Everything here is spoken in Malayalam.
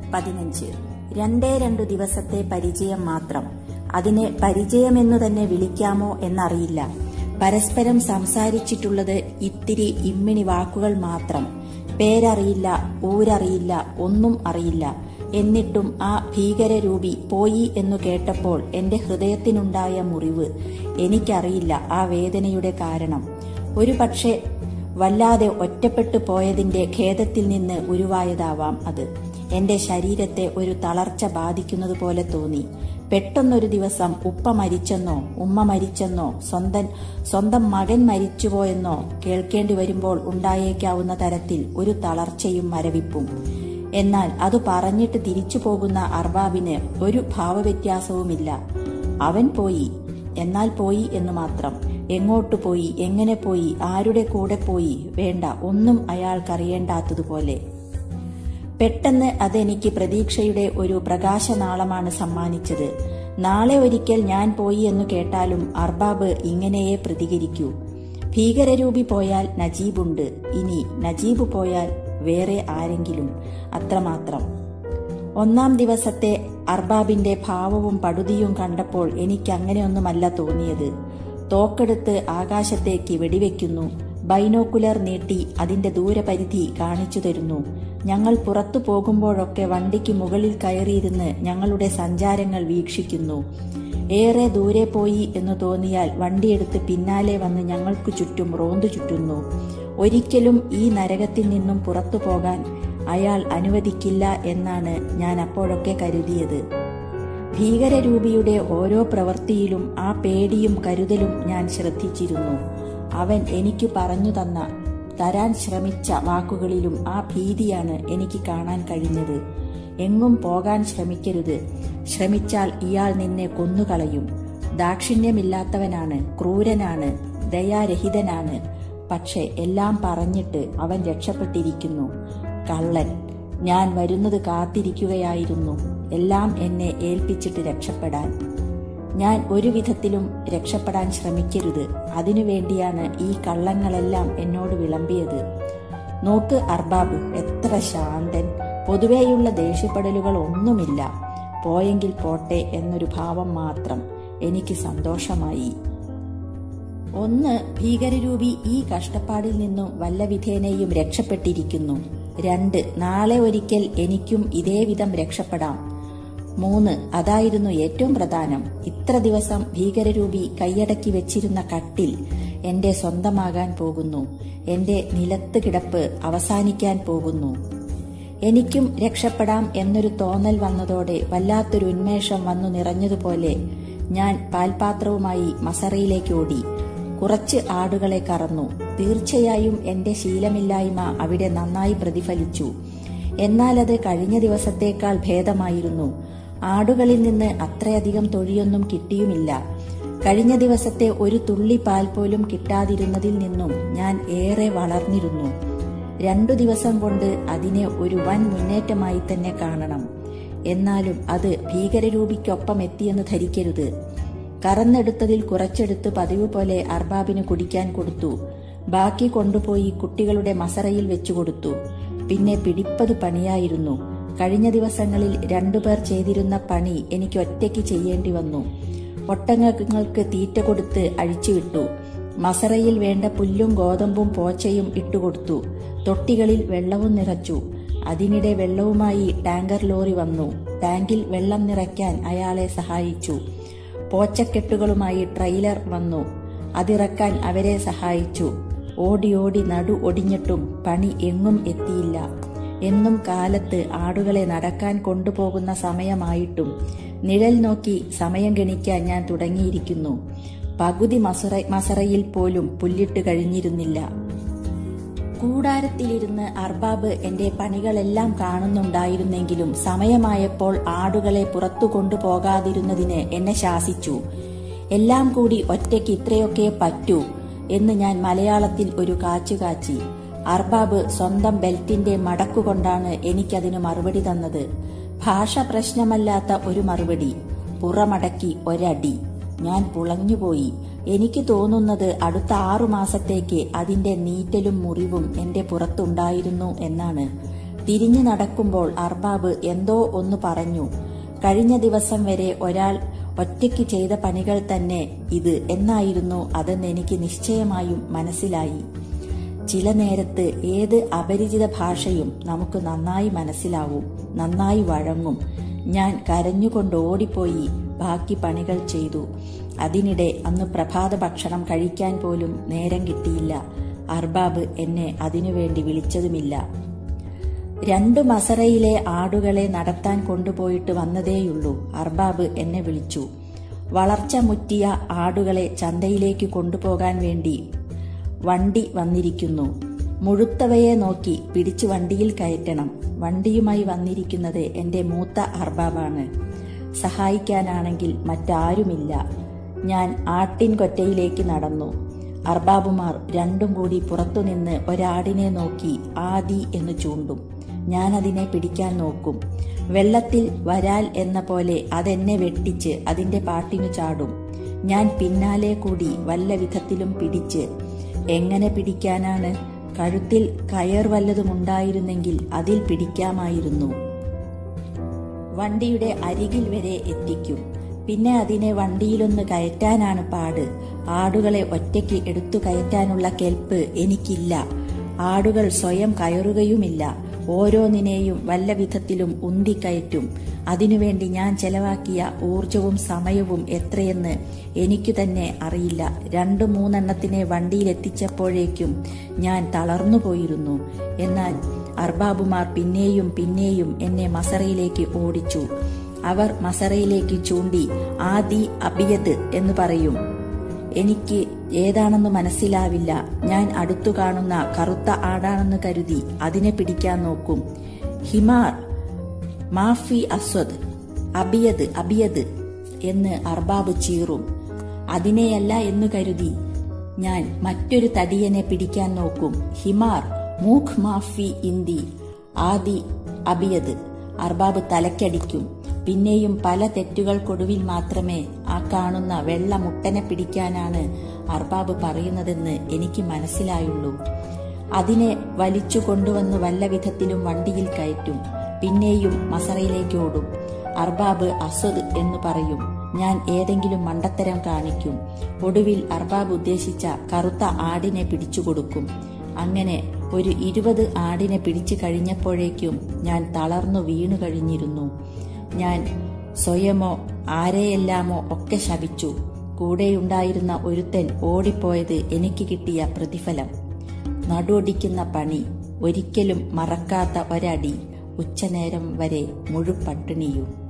പതിനഞ്ച് രണ്ടേ രണ്ടു ദിവസത്തെ പരിചയം മാത്രം അതിനെ പരിചയമെന്നു തന്നെ വിളിക്കാമോ എന്നറിയില്ല പരസ്പരം സംസാരിച്ചിട്ടുള്ളത് ഇത്തിരി ഇമ്മിണി വാക്കുകൾ മാത്രം പേരറിയില്ല ഊരറിയില്ല ഒന്നും അറിയില്ല എന്നിട്ടും ആ ഭീകരരൂപി പോയി എന്നു കേട്ടപ്പോൾ എന്റെ ഹൃദയത്തിനുണ്ടായ മുറിവ് എനിക്കറിയില്ല ആ വേദനയുടെ കാരണം ഒരു പക്ഷേ വല്ലാതെ ഒറ്റപ്പെട്ടു പോയതിന്റെ ഖേദത്തിൽ നിന്ന് ഉരുവായതാവാം അത് എന്റെ ശരീരത്തെ ഒരു തളർച്ച ബാധിക്കുന്നത് പോലെ തോന്നി പെട്ടെന്നൊരു ദിവസം ഉപ്പ മരിച്ചെന്നോ ഉമ്മ മരിച്ചെന്നോ സ്വന്തം സ്വന്തം മകൻ മരിച്ചുപോയെന്നോ കേൾക്കേണ്ടി വരുമ്പോൾ ഉണ്ടായേക്കാവുന്ന തരത്തിൽ ഒരു തളർച്ചയും മരവിപ്പും എന്നാൽ അത് പറഞ്ഞിട്ട് തിരിച്ചു പോകുന്ന അർബാബിന് ഒരു ഭാവവ്യത്യാസവുമില്ല അവൻ പോയി എന്നാൽ പോയി എന്ന് മാത്രം എങ്ങോട്ട് പോയി എങ്ങനെ പോയി ആരുടെ കൂടെ പോയി വേണ്ട ഒന്നും അയാൾക്കറിയേണ്ടാത്തതുപോലെ പെട്ടെന്ന് അതെനിക്ക് പ്രതീക്ഷയുടെ ഒരു പ്രകാശനാളമാണ് സമ്മാനിച്ചത് നാളെ ഒരിക്കൽ ഞാൻ പോയി എന്നു കേട്ടാലും അർബാബ് ഇങ്ങനെയേ പ്രതികരിക്കൂ ഭീകരരൂപി പോയാൽ നജീബുണ്ട് ഇനി നജീബ് പോയാൽ വേറെ ആരെങ്കിലും അത്രമാത്രം ഒന്നാം ദിവസത്തെ അർബാബിന്റെ ഭാവവും പടുതിയും കണ്ടപ്പോൾ എനിക്ക് അങ്ങനെയൊന്നുമല്ല തോന്നിയത് തോക്കെടുത്ത് ആകാശത്തേക്ക് വെടിവെക്കുന്നു ബൈനോക്കുലർ നീട്ടി അതിന്റെ ദൂരപരിധി കാണിച്ചു തരുന്നു ഞങ്ങൾ പുറത്തു പോകുമ്പോഴൊക്കെ വണ്ടിക്ക് മുകളിൽ കയറിയിരുന്ന് ഞങ്ങളുടെ സഞ്ചാരങ്ങൾ വീക്ഷിക്കുന്നു ഏറെ ദൂരെ പോയി എന്ന് തോന്നിയാൽ വണ്ടിയെടുത്ത് പിന്നാലെ വന്ന് ഞങ്ങൾക്ക് ചുറ്റും റോന്തു ചുറ്റുന്നു ഒരിക്കലും ഈ നരകത്തിൽ നിന്നും പുറത്തു പോകാൻ അയാൾ അനുവദിക്കില്ല എന്നാണ് ഞാൻ അപ്പോഴൊക്കെ കരുതിയത് ഭീകരരൂപിയുടെ ഓരോ പ്രവൃത്തിയിലും ആ പേടിയും കരുതലും ഞാൻ ശ്രദ്ധിച്ചിരുന്നു അവൻ എനിക്ക് പറഞ്ഞു തന്ന തരാൻ ശ്രമിച്ച വാക്കുകളിലും ആ ഭീതിയാണ് എനിക്ക് കാണാൻ കഴിഞ്ഞത് എങ്ങും പോകാൻ ശ്രമിക്കരുത് ശ്രമിച്ചാൽ ഇയാൾ നിന്നെ കൊന്നുകളയും ദാക്ഷിണ്യമില്ലാത്തവനാണ് ക്രൂരനാണ് ദയാരഹിതനാണ് പക്ഷെ എല്ലാം പറഞ്ഞിട്ട് അവൻ രക്ഷപ്പെട്ടിരിക്കുന്നു കള്ളൻ ഞാൻ വരുന്നത് കാത്തിരിക്കുകയായിരുന്നു എല്ലാം എന്നെ ഏൽപ്പിച്ചിട്ട് രക്ഷപ്പെടാൻ ഞാൻ ഒരു വിധത്തിലും രക്ഷപ്പെടാൻ ശ്രമിക്കരുത് അതിനുവേണ്ടിയാണ് ഈ കള്ളങ്ങളെല്ലാം എന്നോട് വിളമ്പിയത് നോക്ക് അർബാബ് എത്ര ശാന്തൻ പൊതുവേയുള്ള ദേഷ്യപ്പെടലുകൾ ഒന്നുമില്ല പോയെങ്കിൽ പോട്ടെ എന്നൊരു ഭാവം മാത്രം എനിക്ക് സന്തോഷമായി ഒന്ന് ഭീകരരൂപി ഈ കഷ്ടപ്പാടിൽ നിന്നും വല്ല വിധേനയും രക്ഷപ്പെട്ടിരിക്കുന്നു രണ്ട് നാളെ ഒരിക്കൽ എനിക്കും ഇതേവിധം രക്ഷപ്പെടാം മൂന്ന് അതായിരുന്നു ഏറ്റവും പ്രധാനം ഇത്ര ദിവസം ഭീകരരൂപി കൈയടക്കി വെച്ചിരുന്ന കട്ടിൽ എന്റെ സ്വന്തമാകാൻ പോകുന്നു എന്റെ നിലത്ത് കിടപ്പ് അവസാനിക്കാൻ പോകുന്നു എനിക്കും രക്ഷപ്പെടാം എന്നൊരു തോന്നൽ വന്നതോടെ വല്ലാത്തൊരു ഉന്മേഷം വന്നു നിറഞ്ഞതുപോലെ ഞാൻ പാൽപാത്രവുമായി മസറയിലേക്ക് ഓടി കുറച്ച് ആടുകളെ കറന്നു തീർച്ചയായും എന്റെ ശീലമില്ലായ്മ അവിടെ നന്നായി പ്രതിഫലിച്ചു എന്നാൽ അത് കഴിഞ്ഞ ദിവസത്തേക്കാൾ ഭേദമായിരുന്നു ആടുകളിൽ നിന്ന് അത്രയധികം തൊഴിയൊന്നും കിട്ടിയുമില്ല കഴിഞ്ഞ ദിവസത്തെ ഒരു തുള്ളി പാൽ പോലും കിട്ടാതിരുന്നതിൽ നിന്നും ഞാൻ ഏറെ വളർന്നിരുന്നു രണ്ടു ദിവസം കൊണ്ട് അതിനെ ഒരു വൻ മുന്നേറ്റമായി തന്നെ കാണണം എന്നാലും അത് ഭീകരരൂപിക്കൊപ്പം എത്തിയെന്ന് ധരിക്കരുത് കറന്നെടുത്തതിൽ കുറച്ചെടുത്ത് പതിവ് പോലെ അർബാബിന് കുടിക്കാൻ കൊടുത്തു ബാക്കി കൊണ്ടുപോയി കുട്ടികളുടെ മസറയിൽ വെച്ചു കൊടുത്തു പിന്നെ പിടിപ്പത് പണിയായിരുന്നു കഴിഞ്ഞ ദിവസങ്ങളിൽ രണ്ടുപേർ ചെയ്തിരുന്ന പണി എനിക്ക് ഒറ്റയ്ക്ക് ചെയ്യേണ്ടി വന്നു ഒട്ടകങ്ങൾക്ക് തീറ്റ കൊടുത്ത് അഴിച്ചുവിട്ടു മസറയിൽ വേണ്ട പുല്ലും ഗോതമ്പും പോച്ചയും ഇട്ടുകൊടുത്തു തൊട്ടികളിൽ വെള്ളവും നിറച്ചു അതിനിടെ വെള്ളവുമായി ടാങ്കർ ലോറി വന്നു ടാങ്കിൽ വെള്ളം നിറയ്ക്കാൻ അയാളെ സഹായിച്ചു പോച്ചക്കെട്ടുകളുമായി ട്രെയിലർ വന്നു അതിറക്കാൻ അവരെ സഹായിച്ചു ഓടി ഓടി നടു ഒടിഞ്ഞിട്ടും പണി എങ്ങും എത്തിയില്ല എന്നും കാലത്ത് ആടുകളെ നടക്കാൻ കൊണ്ടുപോകുന്ന സമയമായിട്ടും നിഴൽ നോക്കി സമയം ഗണിക്കാൻ ഞാൻ തുടങ്ങിയിരിക്കുന്നു പകുതി മസറ മസറയിൽ പോലും പുല്ലിട്ട് കഴിഞ്ഞിരുന്നില്ല കൂടാരത്തിലിരുന്ന് അർബാബ് എന്റെ പണികളെല്ലാം കാണുന്നുണ്ടായിരുന്നെങ്കിലും സമയമായപ്പോൾ ആടുകളെ പുറത്തു കൊണ്ടുപോകാതിരുന്നതിന് എന്നെ ശാസിച്ചു എല്ലാം കൂടി ഒറ്റയ്ക്ക് ഇത്രയൊക്കെ പറ്റൂ എന്ന് ഞാൻ മലയാളത്തിൽ ഒരു കാച്ചു കാച്ചി അർബാബ് സ്വന്തം ബെൽറ്റിന്റെ മടക്കുകൊണ്ടാണ് എനിക്കതിന് മറുപടി തന്നത് ഭാഷ പ്രശ്നമല്ലാത്ത ഒരു മറുപടി പുറമടക്കി ഒരടി ഞാൻ പുളഞ്ഞുപോയി എനിക്ക് തോന്നുന്നത് അടുത്ത ആറു മാസത്തേക്ക് അതിന്റെ നീറ്റലും മുറിവും എന്റെ പുറത്തുണ്ടായിരുന്നു എന്നാണ് തിരിഞ്ഞു നടക്കുമ്പോൾ അർബാബ് എന്തോ ഒന്ന് പറഞ്ഞു കഴിഞ്ഞ ദിവസം വരെ ഒരാൾ ഒറ്റയ്ക്ക് ചെയ്ത പണികൾ തന്നെ ഇത് എന്നായിരുന്നു അതെന്ന് എനിക്ക് നിശ്ചയമായും മനസ്സിലായി ചില നേരത്ത് ഏത് അപരിചിത ഭാഷയും നമുക്ക് നന്നായി മനസ്സിലാവും നന്നായി വഴങ്ങും ഞാൻ കരഞ്ഞുകൊണ്ട് ഓടിപ്പോയി ബാക്കി പണികൾ ചെയ്തു അതിനിടെ അന്ന് പ്രഭാത ഭക്ഷണം കഴിക്കാൻ പോലും നേരം കിട്ടിയില്ല അർബാബ് എന്നെ അതിനുവേണ്ടി വിളിച്ചതുമില്ല രണ്ടു മസറയിലെ ആടുകളെ നടത്താൻ കൊണ്ടുപോയിട്ട് വന്നതേയുള്ളൂ അർബാബ് എന്നെ വിളിച്ചു വളർച്ച മുറ്റിയ ആടുകളെ ചന്തയിലേക്ക് കൊണ്ടുപോകാൻ വേണ്ടി വണ്ടി വന്നിരിക്കുന്നു മുഴുത്തവയെ നോക്കി പിടിച്ചു വണ്ടിയിൽ കയറ്റണം വണ്ടിയുമായി വന്നിരിക്കുന്നത് എന്റെ മൂത്ത അർബാബാണ് സഹായിക്കാനാണെങ്കിൽ മറ്റാരുമില്ല ഞാൻ ആട്ടിൻകൊറ്റയിലേക്ക് നടന്നു അർബാബുമാർ രണ്ടും കൂടി പുറത്തുനിന്ന് ഒരാടിനെ നോക്കി ആദി എന്ന് ചൂണ്ടും ഞാനതിനെ പിടിക്കാൻ നോക്കും വെള്ളത്തിൽ വരാൽ എന്ന പോലെ അതെന്നെ വെട്ടിച്ച് അതിന്റെ പാട്ടിനു ചാടും ഞാൻ പിന്നാലെ കൂടി വല്ല വിധത്തിലും പിടിച്ച് എങ്ങനെ പിടിക്കാനാണ് കഴുത്തിൽ കയർ വല്ലതുമുണ്ടായിരുന്നെങ്കിൽ അതിൽ പിടിക്കാമായിരുന്നു വണ്ടിയുടെ അരികിൽ വരെ എത്തിക്കും പിന്നെ അതിനെ വണ്ടിയിലൊന്ന് കയറ്റാനാണ് പാട് ആടുകളെ ഒറ്റയ്ക്ക് എടുത്തു കയറ്റാനുള്ള കെൽപ്പ് എനിക്കില്ല ആടുകൾ സ്വയം കയറുകയുമില്ല ഓരോന്നിനെയും വല്ല വിധത്തിലും ഉന്തിക്കയറ്റും അതിനുവേണ്ടി ഞാൻ ചെലവാക്കിയ ഊർജവും സമയവും എത്രയെന്ന് എനിക്കു തന്നെ അറിയില്ല രണ്ടു മൂന്നെണ്ണത്തിനെ വണ്ടിയിലെത്തിച്ചപ്പോഴേക്കും ഞാൻ തളർന്നുപോയിരുന്നു എന്നാൽ അർബാബുമാർ പിന്നെയും പിന്നെയും എന്നെ മസറയിലേക്ക് ഓടിച്ചു അവർ മസറയിലേക്ക് ചൂണ്ടി ആദി അബിയദ് എന്ന് പറയും എനിക്ക് ഏതാണെന്ന് മനസ്സിലാവില്ല ഞാൻ അടുത്തു കാണുന്ന കറുത്ത ആടാണെന്ന് കരുതി അതിനെ പിടിക്കാൻ നോക്കും ഹിമാർ മാഫി അസ്വദ് അബിയദ് അബിയദ് എന്ന് അർബാബ് ചീറും അതിനെയല്ല എന്ന് കരുതി ഞാൻ മറ്റൊരു തടിയനെ പിടിക്കാൻ നോക്കും ഹിമാർ മൂഖ് മാഫി ഇന്തി ആദി അബിയദ് അർബാബ് തലക്കടിക്കും പിന്നെയും പല തെറ്റുകൾക്കൊടുവിൽ മാത്രമേ ആ കാണുന്ന വെള്ള മുട്ടനെ പിടിക്കാനാണ് അർബാബ് പറയുന്നതെന്ന് എനിക്ക് മനസ്സിലായുള്ളൂ അതിനെ വലിച്ചു കൊണ്ടുവന്ന് വല്ല വിധത്തിലും വണ്ടിയിൽ കയറ്റും പിന്നെയും മസറയിലേക്ക് ഓടും അർബാബ് അസദ് എന്ന് പറയും ഞാൻ ഏതെങ്കിലും മണ്ടത്തരം കാണിക്കും ഒടുവിൽ അർബാബ് ഉദ്ദേശിച്ച കറുത്ത ആടിനെ പിടിച്ചു കൊടുക്കും അങ്ങനെ ഒരു ഇരുപത് ആടിനെ പിടിച്ചു കഴിഞ്ഞപ്പോഴേക്കും ഞാൻ തളർന്നു വീണു കഴിഞ്ഞിരുന്നു ഞാൻ സ്വയമോ ആരെയെല്ലാമോ ഒക്കെ ശപിച്ചു കൂടെയുണ്ടായിരുന്ന ഒരുത്തൻ ഓടിപ്പോയത് എനിക്ക് കിട്ടിയ പ്രതിഫലം നടുവൊടിക്കുന്ന പണി ഒരിക്കലും മറക്കാത്ത ഒരടി ഉച്ചനേരം വരെ മുഴുപട്ടിണിയും